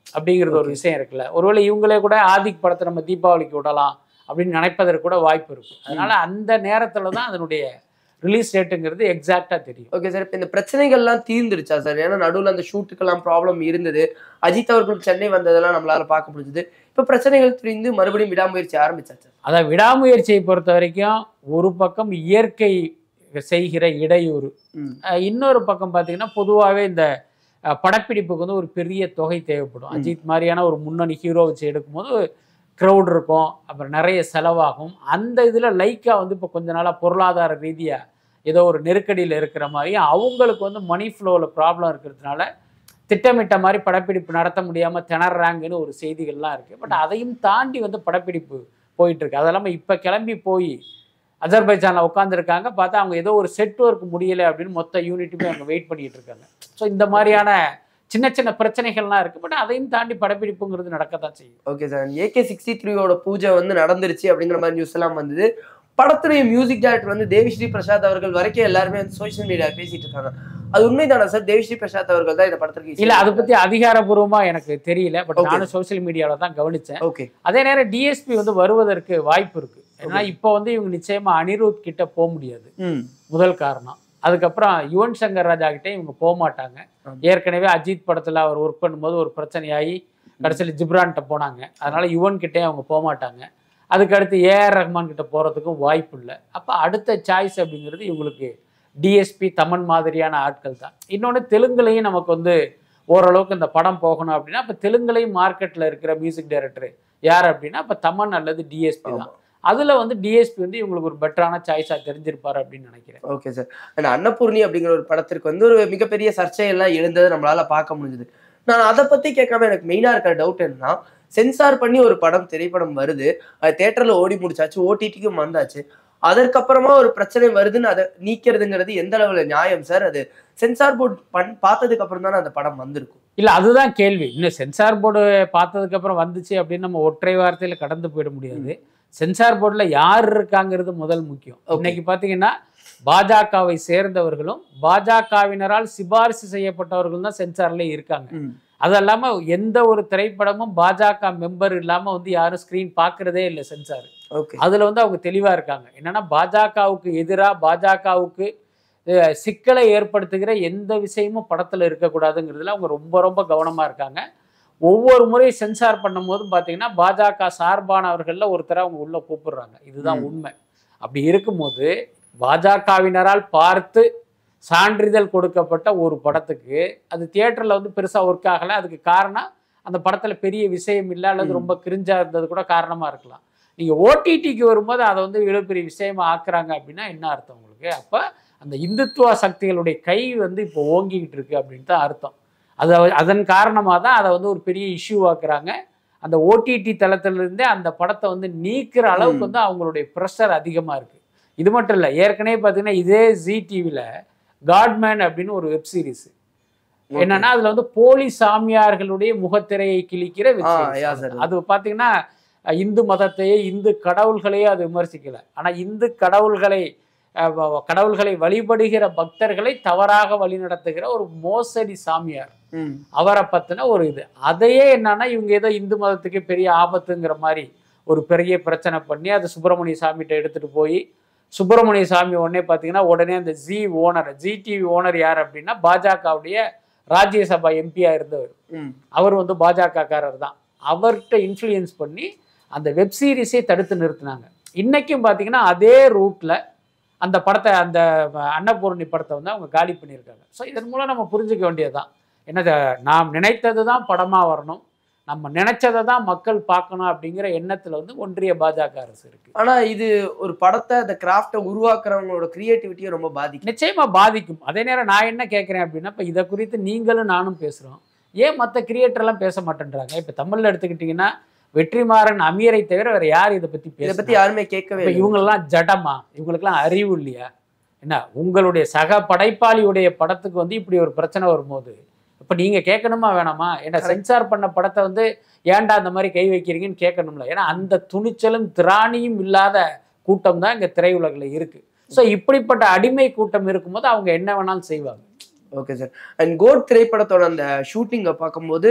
அப்படிங்கிறது ஒரு விஷயம் இருக்குல்ல ஒருவேளை இவங்களே கூட ஆதிக் படத்தை நம்ம தீபாவளிக்கு விடலாம் அப்படின்னு நினைப்பதற்கு கூட வாய்ப்பு இருக்கு அதனால அந்த நேரத்துல தான் அதனுடைய ரிலீஸ் டேட்டுங்கிறது எக்ஸாக்டா தெரியும் ஓகே சார் இப்போ இந்த பிரச்சனைகள்லாம் தீர்ந்துருச்சா சார் ஏன்னா நடுவில் அந்த ஷூட்டுக்கெல்லாம் ப்ராப்ளம் இருந்தது அஜித் அவர்களும் சென்னை வந்ததெல்லாம் நம்மளால பார்க்க முடிஞ்சது இப்போ பிரச்சனைகள் தீர்ந்து மறுபடியும் விடாமுயற்சி ஆரம்பிச்சாச்சு அதான் விடாமுயற்சியை பொறுத்த வரைக்கும் ஒரு பக்கம் இயற்கை செய்கிற இடையூறு ம் அஹ் இன்னொரு பக்கம் பார்த்தீங்கன்னா பொதுவாகவே இந்த அஹ், படப்பிடிப்புக்கு வந்து ஒரு பெரிய தொகை தேவைப்படும் ம். அஜித் மாதிரியான ஒரு முன்னணி ஹீரோ வச்சு எடுக்கும்போது க்ரௌட் இருக்கும் அப்புறம் நிறைய செலவாகும் அந்த இதில் லைக்கா வந்து இப்போ கொஞ்ச நாளாக பொருளாதார ரீதியாக ஏதோ ஒரு நெருக்கடியில் இருக்கிற மாதிரி அவங்களுக்கு வந்து மணி ஃப்ளோவில் ப்ராப்ளம் இருக்கிறதுனால திட்டமிட்ட மாதிரி படப்பிடிப்பு நடத்த முடியாமல் திணறாங்கன்னு ஒரு செய்திகள்லாம் இருக்குது பட் அதையும் தாண்டி வந்து படப்பிடிப்பு போயிட்டு இருக்கு அதெல்லாம் இப்போ கிளம்பி போய் அஜர்பைஜானில் உட்காந்துருக்காங்க பார்த்தா அவங்க ஏதோ ஒரு செட் ஒர்க் முடியலை அப்படின்னு மொத்த யூனிட்டுமே அவங்க வெயிட் பண்ணிட்டு இருக்காங்க ஸோ இந்த மாதிரியான சின்ன சின்ன பிரச்சனைகள்லாம் இருக்குது பட் அதையும் தாண்டி படப்பிடிப்புங்கிறது நடக்கத்தான் செய்யும் ஓகே சார் ஏகே சிக்ஸ்டி த்ரீயோட பூஜை வந்து நடந்துருச்சு அப்படிங்கிற மாதிரி நியூஸ் எல்லாம் வந்தது படத்துடைய மியூசிக் டைரக்டர் வந்து தேவிஸ்ரீ பிரசாத் அவர்கள் வரைக்கும் எல்லாருமே வந்து சோஷியல் மீடியா பேசிட்டு இருக்காங்க அது உண்மைதானா சார் தேவிஸ்ரீ பிரசாத் அவர்கள் தான் இந்த படத்திற்கு இல்லை அதை பற்றி அதிகாரப்பூர்வமா எனக்கு தெரியல பட் Okay. நானும் சோஷியல் மீடியாவில் தான் கவனிச்சேன் ஓகே அதே நேரம் டிஎஸ்பி வந்து வருவதற்கு வாய்ப்பு இருக்கு ஏன்னா இப்போ வந்து இவங்க நிச்சயமா அனிருத் கிட்ட போக முடியாது ம் முதல் காரணம் அதுக்கப்புறம் யுவன் சங்கர் ராஜா கிட்டே இவங்க போக மாட்டாங்க ஆமா. ஏற்கனவே அஜித் படத்துல அவர் ஒர்க் பண்ணும்போது ஒரு பிரச்சனையாகி கடைசியில் ஜிப்ரான்கிட்ட போனாங்க அதனால யுவன் கிட்டே அவங்க போக மாட்டாங்க அதுக்கு அடுத்து ஏஆர் ரஹ்மான் கிட்ட போறதுக்கும் வாய்ப்பு இல்லை அப்போ அடுத்த சாய்ஸ் அப்படிங்கிறது இவங்களுக்கு டிஎஸ்பி தமன் மாதிரியான ஆட்கள் தான் இன்னொன்று தெலுங்குலையும் நமக்கு வந்து ஓரளவுக்கு இந்த படம் போகணும் அப்படின்னா அப்போ தெலுங்குலையும் மார்க்கெட்டில் இருக்கிற மியூசிக் டைரக்டர் யார் அப்படின்னா அப்போ தமன் அல்லது டிஎஸ்பி தான் அதில் வந்து டிஎஸ்பி வந்து இவங்களுக்கு ஒரு பெட்டரான சாய்ஸாக தெரிஞ்சிருப்பாரு அப்படின்னு நினைக்கிறேன் ஓகே சார் அண்ட் அன்னபூர்ணி அப்படிங்கிற ஒரு படத்திற்கு வந்து ஒரு மிகப்பெரிய சர்ச்சையெல்லாம் எழுந்ததை நம்மளால பார்க்க முடிஞ்சது நான் அதை பத்தி கேட்காம எனக்கு மெயினா இருக்கிற டவுட் என்னன்னா சென்சார் பண்ணி ஒரு படம் திரைப்படம் வருது அது தேட்டர்ல ஓடி முடிச்சாச்சு ஓடிடிக்கும் வந்தாச்சு அதற்கப்புறமா ஒரு பிரச்சனை வருதுன்னு அதை நீக்கிறதுங்கிறது எந்த அளவுல நியாயம் சார் அது சென்சார் போர்டு பண் பார்த்ததுக்கு அப்புறம் தானே அந்த படம் வந்திருக்கும் இல்லை அதுதான் கேள்வி இன்னும் சென்சார் போர்டு பார்த்ததுக்கு அப்புறம் வந்துச்சு அப்படின்னு நம்ம ஒற்றை வார்த்தையில் கடந்து போயிட முடியாது சென்சார் போர்டில் யார் இருக்காங்கிறது முதல் முக்கியம் Okay. இன்னைக்கு பார்த்தீங்கன்னா பாஜகவை சேர்ந்தவர்களும் பாஜகவினரால் சிபாரிசு செய்யப்பட்டவர்களும் தான் சென்சார்ல இருக்காங்க அது இல்லாம எந்த ஒரு திரைப்படமும் பாஜக மெம்பர் இல்லாம வந்து யாரும் ஸ்கிரீன் பார்க்கறதே இல்லை சென்சார் ஓகே அதுல வந்து அவங்க தெளிவா இருக்காங்க என்னன்னா பாஜகவுக்கு எதிராக பாஜகவுக்கு அஹ், சிக்கலை ஏற்படுத்துகிற எந்த விஷயமும் படத்துல இருக்கக்கூடாதுங்கிறதுல அவங்க ரொம்ப ரொம்ப கவனமா இருக்காங்க ஒவ்வொரு முறை சென்சார் பண்ணும்போதும் பார்த்தீங்கன்னா பாஜக சார்பானவர்களில் ஒருத்தரை அவங்க உள்ள கூப்பிடுறாங்க இதுதான் ம். உண்மை அப்படி இருக்கும்போது பாஜகவினரால் பார்த்து சான்றிதழ் கொடுக்கப்பட்ட ஒரு படத்துக்கு அது தியேட்டரில் வந்து பெருசாக ஒர்க் ஆகலை அதுக்கு காரணம் அந்த படத்தில் பெரிய விஷயம் இல்லை அல்லது ம். ரொம்ப கிரிஞ்சாக இருந்தது கூட காரணமாக இருக்கலாம் நீங்கள் ஓடிடிக்கு வரும்போது அதை வந்து இவ்வளோ பெரிய விஷயமா ஆக்குறாங்க அப்படின்னா என்ன அர்த்தம் உங்களுக்கு அப்போ அந்த இந்துத்துவ சக்திகளுடைய கை வந்து இப்போ ஓங்கிக்கிட்டு இருக்கு அப்படின்னு தான் அர்த்தம் அது அதன் காரணமாக தான் அதை வந்து ஒரு பெரிய இஷ்யூ ஆக்குறாங்க அந்த ஓடிடி தளத்திலிருந்தே அந்த படத்தை வந்து நீக்கிற அளவுக்கு ம். வந்து அவங்களுடைய ப்ரெஷர் அதிகமாக இருக்குது இது மட்டும் இல்லை ஏற்கனவே பார்த்தீங்கன்னா இதே ஜி டிவியில் காட்மேன் அப்படின்னு ஒரு வெப் சீரிஸ் என்னன்னா அதுல வந்து போலி சாமியார்களுடைய முகத்திரையை கிழிக்கிற web ஆ, series. yeah, sir. அது பாத்தீங்கன்னா அஹ், இந்து மதத்தையே இந்து கடவுள்களையே அது விமர்சிக்கல ஆனா இந்து கடவுள்களை அஹ், வ- கடவுள்களை வழிபடுகிற பக்தர்களை தவறாக வழிநடத்துகிற ஒரு மோசடி சாமியார் ம் அவரை பத்தின ஒரு இது அதையே என்னன்னா இவங்க ஏதோ இந்து மதத்துக்கு பெரிய ஆபத்துங்கிற மாதிரி ஒரு பெரிய பிரச்சனை பண்ணி அதை சுப்பிரமணிய சாமிகிட்ட எடுத்துட்டு போய் சுப்பிரமணிய சாமி உடனே பார்த்தீங்கன்னா உடனே அந்த Zee owner Zee TV owner யார் அப்படின்னா பாஜகவுடைய ராஜ்யசபா எம்பியா இருந்தவர் ம் அவர் வந்து பாஜகக்காரர் தான் அவர்கிட்ட இன்ஃப்ளூயன்ஸ் பண்ணி அந்த வெப் சீரிஸை தடுத்து நிறுத்தினாங்க இன்னைக்கும் பார்த்தீங்கன்னா அதே ரூட்ல அந்த படத்தை அந்த அன்னபூர்ணி படத்தை வந்து அவங்க காலி பண்ணியிருக்காங்க ஸோ இதன் மூலம் நம்ம புரிஞ்சுக்க வேண்டியதுதான் என்ன நாம் நினைத்தது தான் படமாக வரணும் நம்ம நினைச்சதை தான் மக்கள் பார்க்கணும் அப்படிங்கிற எண்ணத்தில் வந்து ஒன்றிய பாஜக அரசு இருக்கு ஆனா இது ஒரு படத்தை அந்த கிராஃப்டை உருவாக்குறவங்களோட கிரியேட்டிவிட்டியை ரொம்ப பாதிக்கும் நிச்சயமா பாதிக்கும் அதே நேரம் நான் என்ன கேட்குறேன் அப்படின்னா இப்போ இதை குறித்து நீங்களும் நானும் பேசுகிறோம் ஏன் மற்ற கிரியேட்டர்லாம் பேச மாட்டேன்றாங்க இப்போ தமிழ்ல எடுத்துக்கிட்டிங்கன்னா வெற்றிமாறன் அமீரை தவிர வேற யார் இதை பத்தி இதை பேச பத்தி யாருமே கேட்கவே இப்போ இல்லை இவங்களெல்லாம் ஜடமா இவங்களுக்கெல்லாம் அறிவு இல்லையா என்ன உங்களுடைய சக படைப்பாளியுடைய படத்துக்கு வந்து இப்படி ஒரு பிரச்சனை வரும்போது இப்போ நீங்க கேட்கணுமா வேணாமா ஏன்னா Correct. சென்சார் பண்ண படத்தை வந்து ஏன்டா அந்த மாதிரி கை வைக்கிறீங்கன்னு கேட்கணும்ல ஏன்னா அந்த துணிச்சலும் திராணியும் இல்லாத கூட்டம் தான் இங்க திரையுலகில் இருக்கு ஸோ இப்படிப்பட்ட அடிமை கூட்டம் இருக்கும்போது அவங்க என்ன வேணாலும் செய்வாங்க ஓகே சார் அண்ட் கோட் திரைப்படத்தோட அந்த ஷூட்டிங்கை பார்க்கும்போது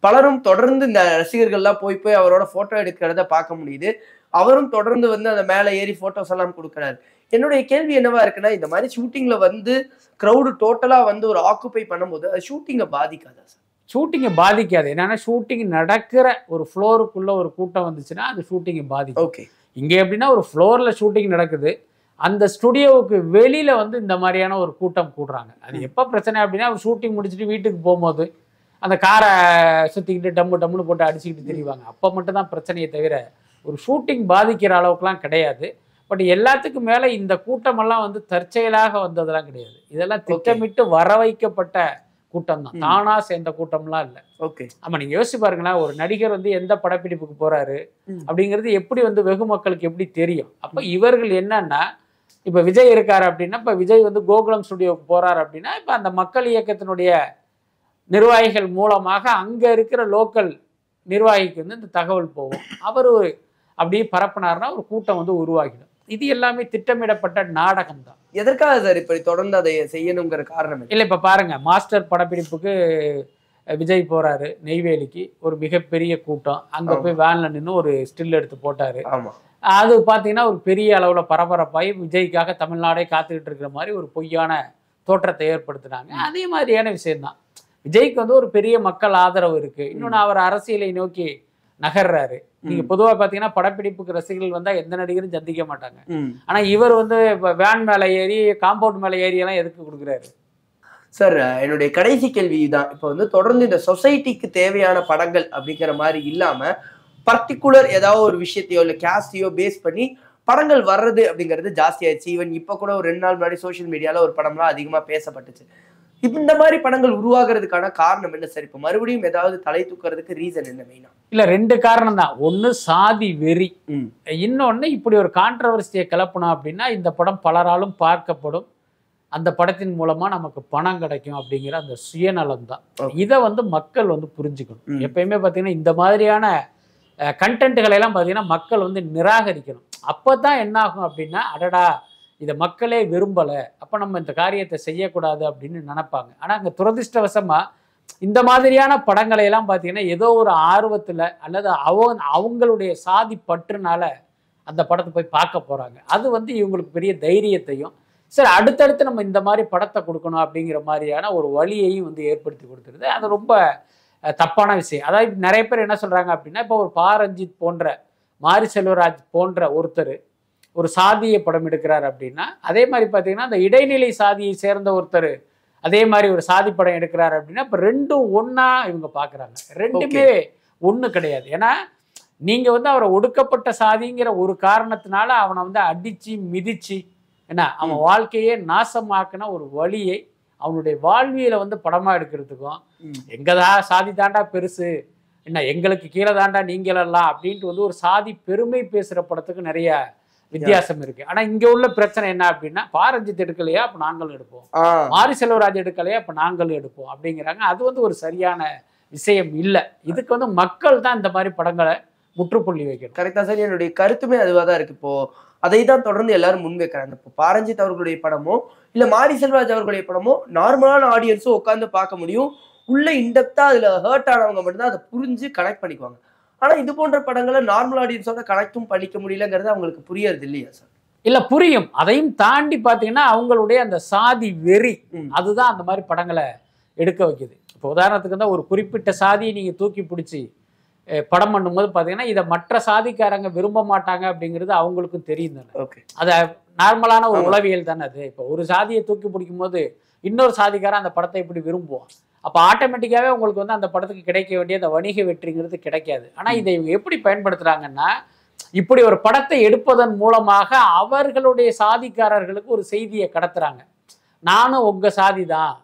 பலரும் தொடர்ந்து இந்த ரசிகர்கள்லாம் போய் போய் அவரோட போட்டோ எடுக்கிறத பார்க்க முடியுது அவரும் தொடர்ந்து வந்து அந்த மேலே ஏறி போட்டோஸ் எல்லாம் கொடுக்குறாரு என்னுடைய கேள்வி என்னவா இருக்குன்னா இந்த மாதிரி ஷூட்டிங்ல வந்து க்ரௌடு டோட்டலா வந்து ஒரு ஆக்குப்பை பண்ணும்போது அது ஷூட்டிங்கை பாதிக்காதா சார் ஷூட்டிங்கை பாதிக்காது என்னன்னா ஷூட்டிங் நடக்கிற ஒரு ஃப்ளோருக்குள்ள ஒரு கூட்டம் வந்துச்சுன்னா அது ஷூட்டிங்கை பாதிக்கும் ஓகே இங்கே எப்படின்னா ஒரு ஃப்ளோரில் ஷூட்டிங் நடக்குது அந்த ஸ்டுடியோவுக்கு வெளியில வந்து இந்த மாதிரியான ஒரு கூட்டம் கூடுறாங்க அது எப்போ பிரச்சனை அப்படின்னா ஒரு ஷூட்டிங் முடிச்சுட்டு வீட்டுக்கு போகும்போது அந்த காரை சுற்றிக்கிட்டு டம்மு டம்முன்னு போட்டு அடிச்சுக்கிட்டு திரிவாங்க அப்போ மட்டும்தான் பிரச்சனையே தவிர ஒரு ஷூட்டிங் பாதிக்கிற அளவுக்குலாம் கிடையாது பட் எல்லாத்துக்கும் மேலே இந்த கூட்டமெல்லாம் வந்து தற்செயலாக வந்ததெல்லாம் கிடையாது இதெல்லாம் திட்டமிட்டு வர வைக்கப்பட்ட கூட்டம் தான் ம். தானா சேர்ந்த கூட்டம்லாம் இல்லை ஓகே ஆமா நீங்க யோசிச்சு பாருங்களேன் ஒரு நடிகர் வந்து எந்த படப்பிடிப்புக்கு போறாரு ம். அப்படிங்கிறது எப்படி வந்து வெகு மக்களுக்கு எப்படி தெரியும் அப்ப இவர்கள் என்னன்னா இப்ப விஜய் இருக்காரு அப்படின்னா இப்ப விஜய் வந்து கோகுலம் ஸ்டுடியோவுக்கு போறாரு அப்படின்னா இப்ப அந்த மக்கள் இயக்கத்தினுடைய நிர்வாகிகள் மூலமாக அங்க இருக்கிற லோக்கல் நிர்வாகிக்கு வந்து இந்த தகவல் போகும் அவர் அப்படியே பரப்புனாருன்னா ஒரு கூட்டம் வந்து உருவாகிடும் இது எல்லாமே திட்டமிடப்பட்ட நாடகம் தான் எதற்காக சார் இப்படி தொடர்ந்து அதை செய்யணுங்கிற காரணம் என்ன? இல்லை இப்போ பாருங்க மாஸ்டர் படப்பிடிப்புக்கு அஹ், விஜய் போறாரு நெய்வேலிக்கு ஒரு மிகப்பெரிய கூட்டம் அங்கே போய் வேன்ல நின்று ஒரு ஸ்டில் எடுத்து போட்டாரு ஆமா அது பார்த்தீங்கன்னா ஒரு பெரிய அளவில் பரபரப்பாகி விஜய்க்காக தமிழ்நாடே காத்துக்கிட்டு இருக்கிற மாதிரி ஒரு பொய்யான தோற்றத்தை ஏற்படுத்தினாங்க அதே மாதிரியான விஷயம்தான் விஜய்க்கு வந்து ஒரு பெரிய மக்கள் ஆதரவு இருக்கு இன்னொன்று அவர் அரசியலை நோக்கி நகர்றாரு நீங்க பொதுவாக பார்த்தீங்கன்னா படப்பிடிப்புக்கு ரசிகர்கள் வந்தால் எந்த நடிகரும் சந்திக்க மாட்டாங்க ம் ஆனா இவர் வந்து இப்ப வேன் மேலே ஏறி காம்பவுண்ட் மேலே ஏறி எல்லாம் எதுக்கு கொடுக்குறாரு சார் என்னுடைய கடைசி கேள்வி தான் இப்போ வந்து தொடர்ந்து இந்த சொசைட்டிக்கு தேவையான படங்கள் அப்படிங்கிற மாதிரி இல்லாம பர்டிகுலர் ஏதாவது ஒரு விஷயத்தையோ இல்லை கேஸ்டையோ பேஸ் பண்ணி படங்கள் வர்றது அப்படிங்கிறது ஜாஸ்தி ஆயிடுச்சு ஈவன் இப்போ கூட ஒரு ரெண்டு நாள் முன்னாடி சோஷியல் மீடியால ஒரு படம்லாம் அதிகமா பேசப்பட்டுச்சு இப்ப இந்த மாதிரி படங்கள் உருவாகிறதுக்கான காரணம் என்ன சார் இப்போ மறுபடியும் ஏதாவது தலை தூக்குறதுக்கு ரீசன் என்ன மெயினா இல்ல ரெண்டு காரணம் தான் ஒன்று சாதி வெறி ம் இன்னொன்று இப்படி ஒரு கான்ட்ரவர்சியை கிளப்பணும் அப்படின்னா இந்த படம் பலராலும் பார்க்கப்படும் அந்த படத்தின் மூலமா நமக்கு பணம் கிடைக்கும் அப்படிங்கிற அந்த சுயநலம் தான் Okay. இதை வந்து மக்கள் வந்து புரிஞ்சுக்கணும் ம். எப்பயுமே பார்த்தீங்கன்னா இந்த மாதிரியான கண்டென்ட்டுகளை எல்லாம் பார்த்தீங்கன்னா மக்கள் வந்து நிராகரிக்கணும் அப்போ தான் என்ன ஆகும் அப்படின்னா அடடா இதை மக்களே விரும்பலை அப்போ நம்ம இந்த காரியத்தை செய்யக்கூடாது அப்படின்னு நினைப்பாங்க ஆனால் அங்கே துரதிர்ஷ்டவசமாக இந்த மாதிரியான படங்களை எல்லாம் பார்த்தீங்கன்னா ஏதோ ஒரு ஆர்வத்தில் அல்லது அவங்க அவங்களுடைய சாதி பற்றுனால அந்த படத்தை போய் பார்க்க போகிறாங்க அது வந்து இவங்களுக்கு பெரிய தைரியத்தையும் சரி அடுத்தடுத்து நம்ம இந்த மாதிரி படத்தை கொடுக்கணும் அப்படிங்கிற மாதிரியான ஒரு வழியையும் வந்து ஏற்படுத்தி கொடுத்துருது அது ரொம்ப அஹ், தப்பான விஷயம் அதாவது இப்ப நிறைய பேர் என்ன சொல்கிறாங்க அப்படின்னா இப்போ ஒரு பா ரஞ்சித் போன்ற மாரி செல்வராஜ் போன்ற ஒருத்தர் ஒரு சாதியை படம் எடுக்கிறார் அப்படின்னா அதே மாதிரி பார்த்தீங்கன்னா அந்த இடைநிலை சாதியை சேர்ந்த ஒருத்தர் அதே மாதிரி ஒரு சாதி படம் எடுக்கிறார் அப்படின்னா இப்போ ரெண்டும் ஒன்றா இவங்க பார்க்குறாங்க ரெண்டுமே ஒன்று கிடையாது ஏன்னா நீங்கள் வந்து அவரை ஒடுக்கப்பட்ட சாதிங்கிற ஒரு காரணத்தினால அவனை வந்து அடித்து மிதித்து என்ன அவன் வாழ்க்கையே நாசமாக்கின ஒரு வழியை அவனுடைய வாழ்வியலை வந்து படமாக எடுக்கிறதுக்கும் ம். எங்கதா சாதி தாண்டா பெருசு என்ன எங்களுக்கு கீழே தாண்டா நீங்களெல்லாம் அப்படின்ட்டு வந்து ஒரு சாதி பெருமை பேசுகிற படத்துக்கு நிறைய வித்தியாசம் இருக்கு ஆனா இங்க உள்ள பிரச்சனை என்ன அப்படின்னா பாரஞ்சித் எடுக்கலையா அப்ப நாங்களும் எடுப்போம் ஆ மாரி செல்வராஜ் எடுக்கலையா அப்ப நாங்களும் எடுப்போம் அப்படிங்கிறாங்க அது வந்து ஒரு சரியான விஷயம் இல்லை இதுக்கு வந்து மக்கள் தான் இந்த மாதிரி படங்களை முற்றுப்புள்ளி வைக்கணும் கரெக்டா சார் என்னுடைய கருத்துமே அதுவாக தான் இருக்கு இப்போ அதை தான் தொடர்ந்து எல்லாரும் முன்வைக்கிறாங்க இப்போ பாரஞ்சித் அவர்களுடைய படமோ இல்ல மாரி செல்வராஜ் அவர்களுடைய படமோ நார்மலான ஆடியன்ஸும் உட்காந்து பார்க்க முடியும் உள்ள இன்டெப்தா அதுல ஹர்ட் ஆனவங்க மட்டும்தான் அதை புரிஞ்சு கனெக்ட் பண்ணிக்குவாங்க ஆனா இது போன்ற படங்களை நார்மல் ஆடியன்ஸோட கனெக்டும் பண்ணிக்க முடியலங்கிறது அவங்களுக்கு புரியறது இல்லையா சார் இல்ல புரியும் அதையும் தாண்டி பாத்தீங்கன்னா அவங்களுடைய அந்த சாதி வெறி ம். அதுதான் அந்த மாதிரி படங்களை எடுக்க வைக்குது இப்போ உதாரணத்துக்கு தான் ஒரு குறிப்பிட்ட சாதியை நீங்க தூக்கி பிடிச்சி அஹ், படம் பண்ணும்போது பாத்தீங்கன்னா இதை மற்ற சாதிக்காரங்க விரும்ப மாட்டாங்க அப்படிங்கிறது அவங்களுக்கும் தெரியும் தானே ஓகே அது நார்மலான ஒரு ஆமா. உளவியல் தானே அது இப்போ ஒரு சாதியை தூக்கி பிடிக்கும் போது இன்னொரு சாதிக்காரன் அந்த படத்தை எப்படி விரும்புவான் அப்போ ஆட்டோமேட்டிக்காவே உங்களுக்கு வந்து அந்த படத்துக்கு கிடைக்க வேண்டிய அந்த வணிக வெற்றிங்கிறது கிடைக்காது ஆனா இதை இவங்க எப்படி பயன்படுத்துறாங்கன்னா இப்படி ஒரு படத்தை எடுப்பதன் மூலமாக அவர்களுடைய சாதிக்காரர்களுக்கு ஒரு செய்தியை கடத்துறாங்க நானும் உங்க சாதி தான்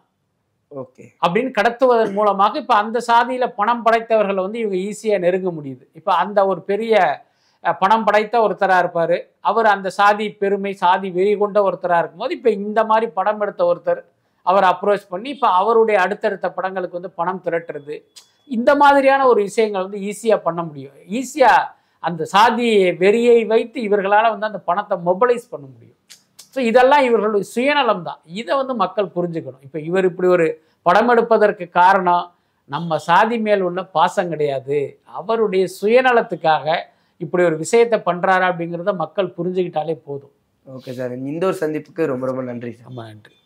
ஓகே அப்படின்னு கடத்துவதன் மூலமாக இப்போ அந்த சாதியில பணம் படைத்தவர்களை வந்து இவங்க ஈஸியா நெருங்க முடியுது இப்போ அந்த ஒரு பெரிய அஹ், பணம் படைத்த ஒருத்தரா இருப்பாரு அவர் அந்த சாதி பெருமை சாதி வெறி கொண்ட ஒருத்தரா இருக்கும்போது இப்போ இந்த மாதிரி படம் எடுத்த ஒருத்தர் அவர் அப்ரோச் பண்ணி இப்போ அவருடைய அடுத்தடுத்த படங்களுக்கு வந்து பணம் திரட்டுறது இந்த மாதிரியான ஒரு விஷயங்கள் வந்து ஈஸியா பண்ண முடியும் ஈஸியா அந்த சாதி வெறியை வைத்து இவர்களால வந்து அந்த பணத்தை மொபைலைஸ் பண்ண முடியும் ஸோ இதெல்லாம் இவர்களுடைய சுயநலம் தான் இதை வந்து மக்கள் புரிஞ்சுக்கணும் இப்போ இவர் இப்படி ஒரு படம் எடுப்பதற்கு காரணம் நம்ம சாதி மேல் உள்ள பாசம் கிடையாது அவருடைய சுயநலத்துக்காக இப்படி ஒரு விஷயத்தை பண்றாரா அப்படிங்கிறத மக்கள் புரிஞ்சுக்கிட்டாலே போதும் ஓகே சார் இந்த ஒரு சந்திப்புக்கு ரொம்ப ரொம்ப நன்றி சார் ரொம்ப நன்றி